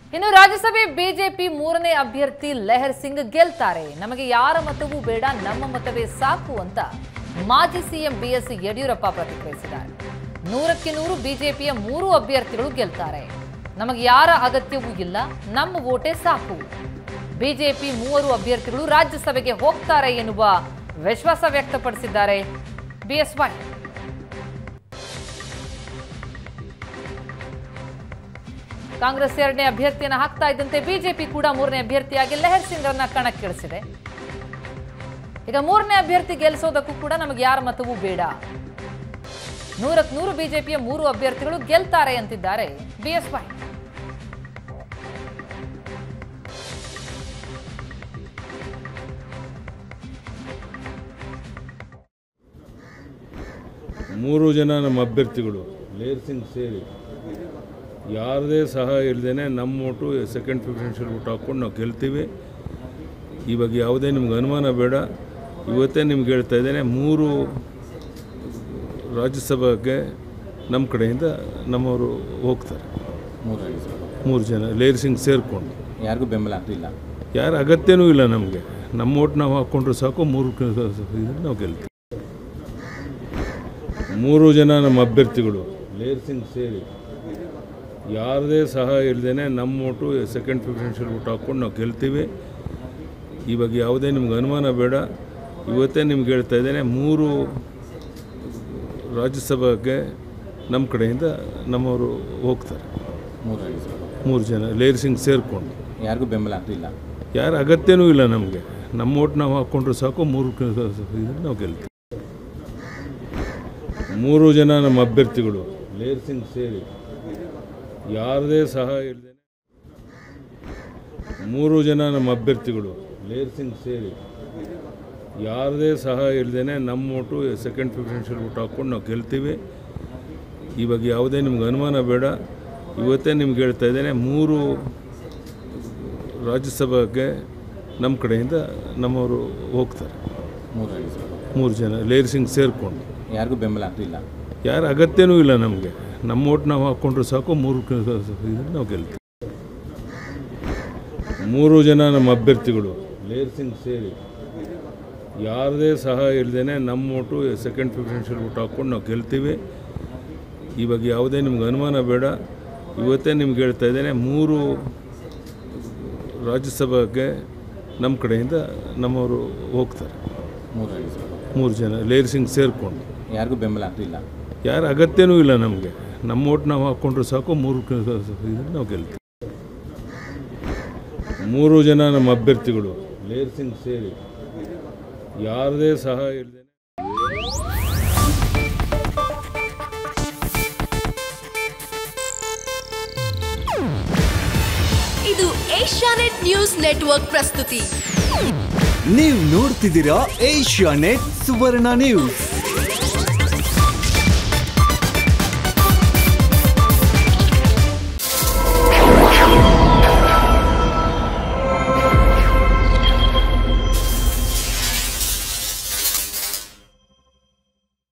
ಇನ್ನು ರಾಜ್ಯಸಭೆ ಬಿಜೆಪಿ ಮೂರನೇ ಅಭ್ಯರ್ಥಿ ಲೆಹರ್ ಸಿಂಗ್ ಗೆಲ್ತಾರೆ ನಮಗೆ ಯಾರ ಮತವೂ ಬೇಡ ನಮ್ಮ ಮತವೇ ಸಾಕು ಅಂತ ಮಾಜಿ ಸಿಎಂ ಬಿಎಸ್ ಯಡಿಯೂರಪ್ಪ ಪ್ರತಿಕ್ರಿಯಿಸಿದ್ದಾರೆ ನೂರಕ್ಕೆ ನೂರು ಬಿಜೆಪಿಯ ಮೂರು ಅಭ್ಯರ್ಥಿಗಳು ಗೆಲ್ತಾರೆ ನಮಗೆ ಯಾರ ಅಗತ್ಯವೂ ಇಲ್ಲ ನಮ್ಮ ಓಟೇ ಸಾಕು ಬಿಜೆಪಿ ಮೂವರು ಅಭ್ಯರ್ಥಿಗಳು ರಾಜ್ಯಸಭೆಗೆ ಹೋಗ್ತಾರೆ ಎನ್ನುವ ವಿಶ್ವಾಸ ವ್ಯಕ್ತಪಡಿಸಿದ್ದಾರೆ ಬಿಎಸ್ವೈ ಕಾಂಗ್ರೆಸ್ ಎರಡನೇ ಅಭ್ಯರ್ಥಿಯನ್ನ ಹಾಕ್ತಾ ಇದ್ದಂತೆ ಬಿಜೆಪಿ ಕೂಡ ಮೂರನೇ ಅಭ್ಯರ್ಥಿಯಾಗಿ ಲೆಹರ್ ಸಿಂಗ್ ಅವರನ್ನ ಕಣಕ್ಕಿಳಿಸಿದೆ ಈಗ ಮೂರನೇ ಅಭ್ಯರ್ಥಿ ಗೆಲ್ಲಿಸೋದಕ್ಕೂ ಕೂಡ ನಮಗೆ ಯಾರ ಮತವೂ ಬೇಡ ನೂರಕ್ಕೆ ನೂರು ಬಿಜೆಪಿಯ ಮೂರು ಅಭ್ಯರ್ಥಿಗಳು ಗೆಲ್ತಾರೆ ಅಂತಿದ್ದಾರೆ ಬಿಎಸ್ವೈ ಮೂರು ಜನ ನಮ್ಮ ಅಭ್ಯರ್ಥಿಗಳು ಲೇರ್ ಸಿಂಗ್ ಸೇರಿ ಯಾರದೇ ಸಹಾಯ ಇಲ್ಲದೇ ನಮ್ಮ ಓಟು ಸೆಕೆಂಡ್ ಪ್ರಿಫರೆನ್ಷಿಯಲ್ ಓಟ್ ಹಾಕ್ಕೊಂಡು ನಾವು ಗೆಲ್ತೀವಿ ಇವಾಗ ಯಾವುದೇ ನಿಮ್ಗೆ ಅನುಮಾನ ಬೇಡ ಇವತ್ತೇ ನಿಮ್ಗೆ ಹೇಳ್ತಾ ಇದ್ದೇನೆ ಮೂರು ರಾಜ್ಯಸಭೆಗೆ ನಮ್ಮ ಕಡೆಯಿಂದ ನಮ್ಮವರು ಹೋಗ್ತಾರೆ ಮೂರು ಹೇಳಿ ಸರ್ ಮೂರು ಜನ ಲೇರ್ ಸಿಂಗ್ ಸೇರಿಕೊಂಡು ಯಾರಿಗೂ ಬೆಂಬಲ ಅಂತೂ ಇಲ್ಲ ಯಾರ ಅಗತ್ಯನೂ ಇಲ್ಲ ನಮಗೆ ನಮ್ಮ ಓಟ್ ನಾವು ಹಾಕ್ಕೊಂಡ್ರೆ ಸಾಕು ಮೂರು ಕ- ಇದ್ರಲ್ಲಿ ನಾವು ಗೆಲ್ತೀವಿ ಮೂರು ಜನ ನಮ್ಮ ಅಭ್ಯರ್ಥಿಗಳು ಲೇರ್ ಸಿಂಗ್ ಸೇರಿ ಯಾರದೇ ಸಹಾಯ ಇಲ್ಲದೇ ನಮ್ಮ ಓಟು ಸೆಕೆಂಡ್ ಪ್ರಿಫರೆನ್ಷಿಯಲ್ ಓಟ್ ಹಾಕ್ಕೊಂಡು ನಾವು ಗೆಲ್ತೀವಿ ಇವಾಗ ಯಾವುದೇ ನಿಮ್ಗೆ ಅನುಮಾನ ಬೇಡ ಇವತ್ತೇ ನಿಮ್ಗೆ ಹೇಳ್ತಾ ಇದ್ದೇನೆ ಮೂರು ರಾಜ್ಯಸಭೆಗೆ ನಮ್ಮ ಕಡೆಯಿಂದ ನಮ್ಮವರು ಹೋಗ್ತಾರೆ ಮೂರು ಹೇಳಿ ಸರ್ ಮೂರು ಜನ ಲೇರ್ ಸಿಂಗ್ ಸೇರಿಕೊಂಡು ಯಾರಿಗೂ ಬೆಂಬಲ ಅಂತೂ ಇಲ್ಲ ಯಾರ ಅಗತ್ಯನೂ ಇಲ್ಲ ನಮಗೆ ನಮ್ಮ ಓಟ್ ನಾವು ಹಾಕ್ಕೊಂಡ್ರೆ ಸಾಕು ಮೂರು ಕ- ಇದ್ರಲ್ಲಿ ನಾವು ಗೆಲ್ತೀವಿ ಮೂರು ಜನ ನಮ್ಮ ಅಭ್ಯರ್ಥಿಗಳು ಲೇರ್ ಸಿಂಗ್ ಸೇರಿ ಯಾರದೇ ಸಹಾಯ ಇಲ್ಲದೆ ಮೂರು ಜನ ನಮ್ಮ ಅಭ್ಯರ್ಥಿಗಳು ಲೇರ್ ಸಿಂಗ್ ಸೇರಿ ಯಾರದೇ ಸಹಾಯ ಇಲ್ಲದೇ ನಮ್ಮ ಓಟು ಸೆಕೆಂಡ್ ಪ್ರಿಫರೆನ್ಷಿಯಲ್ ಓಟ್ ಹಾಕ್ಕೊಂಡು ನಾವು ಗೆಲ್ತೀವಿ ಇವಾಗ ಯಾವುದೇ ನಿಮ್ಗೆ ಅನುಮಾನ ಬೇಡ ಇವತ್ತೇ ನಿಮ್ಗೆ ಹೇಳ್ತಾ ಇದ್ದೇನೆ ಮೂರು ರಾಜ್ಯಸಭೆಗೆ ನಮ್ಮ ಕಡೆಯಿಂದ ನಮ್ಮವರು ಹೋಗ್ತಾರೆ ಮೂರು ಹೇಳಿ ಸರ್ ಮೂರು ಜನ ಲೇರ್ ಸಿಂಗ್ ಸೇರಿಕೊಂಡು ಯಾರಿಗೂ ಬೆಂಬಲ ಅಂತೂ ಇಲ್ಲ ಯಾರ ಅಗತ್ಯನೂ ಇಲ್ಲ ನಮಗೆ ನಮ್ಮ ಓಟ್ ನಾವು ಹಾಕ್ಕೊಂಡ್ರೆ ಸಾಕು ಮೂರು ಕ- ಇದ್ರಲ್ಲಿ ನಾವು ಗೆಲ್ತೀವಿ ಮೂರು ಜನ ನಮ್ಮ ಅಭ್ಯರ್ಥಿಗಳು ಲೇರ್ ಸಿಂಗ್ ಸೇರಿ ಯಾರದೇ ಸಹಾಯ ಇಲ್ಲದೇ ನಮ್ಮ ಓಟು ಸೆಕೆಂಡ್ ಪ್ರಿಫರೆನ್ಷಿಯಲ್ ಓಟ್ ಹಾಕ್ಕೊಂಡು ನಾವು ಗೆಲ್ತೀವಿ ಇವಾಗ ಯಾವುದೇ ನಿಮ್ಗೆ ಅನುಮಾನ ಬೇಡ ಇವತ್ತೇ ನಿಮ್ಗೆ ಹೇಳ್ತಾ ಇದ್ದೇನೆ ಮೂರು ರಾಜ್ಯಸಭೆಗೆ ನಮ್ಮ ಕಡೆಯಿಂದ ನಮ್ಮವರು ಹೋಗ್ತಾರೆ ಮೂರು ಹೇಳಿ ಸರ್ ಮೂರು ಜನ ಲೇರ್ ಸಿಂಗ್ ಸೇರಿಕೊಂಡು ಯಾರಿಗೂ ಬೆಂಬಲ ಅಂತೂ ಇಲ್ಲ ಯಾರ ಅಗತ್ಯನೂ ಇಲ್ಲ ನಮಗೆ ನಮ್ಮ ಓಟ್ ನಾವು ಹಾಕ್ಕೊಂಡ್ರೆ ಸಾಕು ಮೂರು ಕ- ಇದ್ರಲ್ಲಿ ನಾವು ಗೆಲ್ತೀವಿ ಮೂರು ಜನ ನಮ್ಮ ಅಭ್ಯರ್ಥಿಗಳು ಲೇರ್ ಸಿಂಗ್ ಸೇರಿ ಯಾರದೇ ಸಹಾಯ ಇಲ್ಲದೆ ಇದು ಏಷ್ಯಾನೆಟ್ ನ್ಯೂಸ್ ನೆಟ್ವರ್ಕ್ ಪ್ರಸ್ತುತಿ ನೀವು ನೋಡ್ತಿದ್ದೀರಾ ಏಷ್ಯಾ ನೆಟ್ ಸುವರ್ಣ ನ್ಯೂಸ್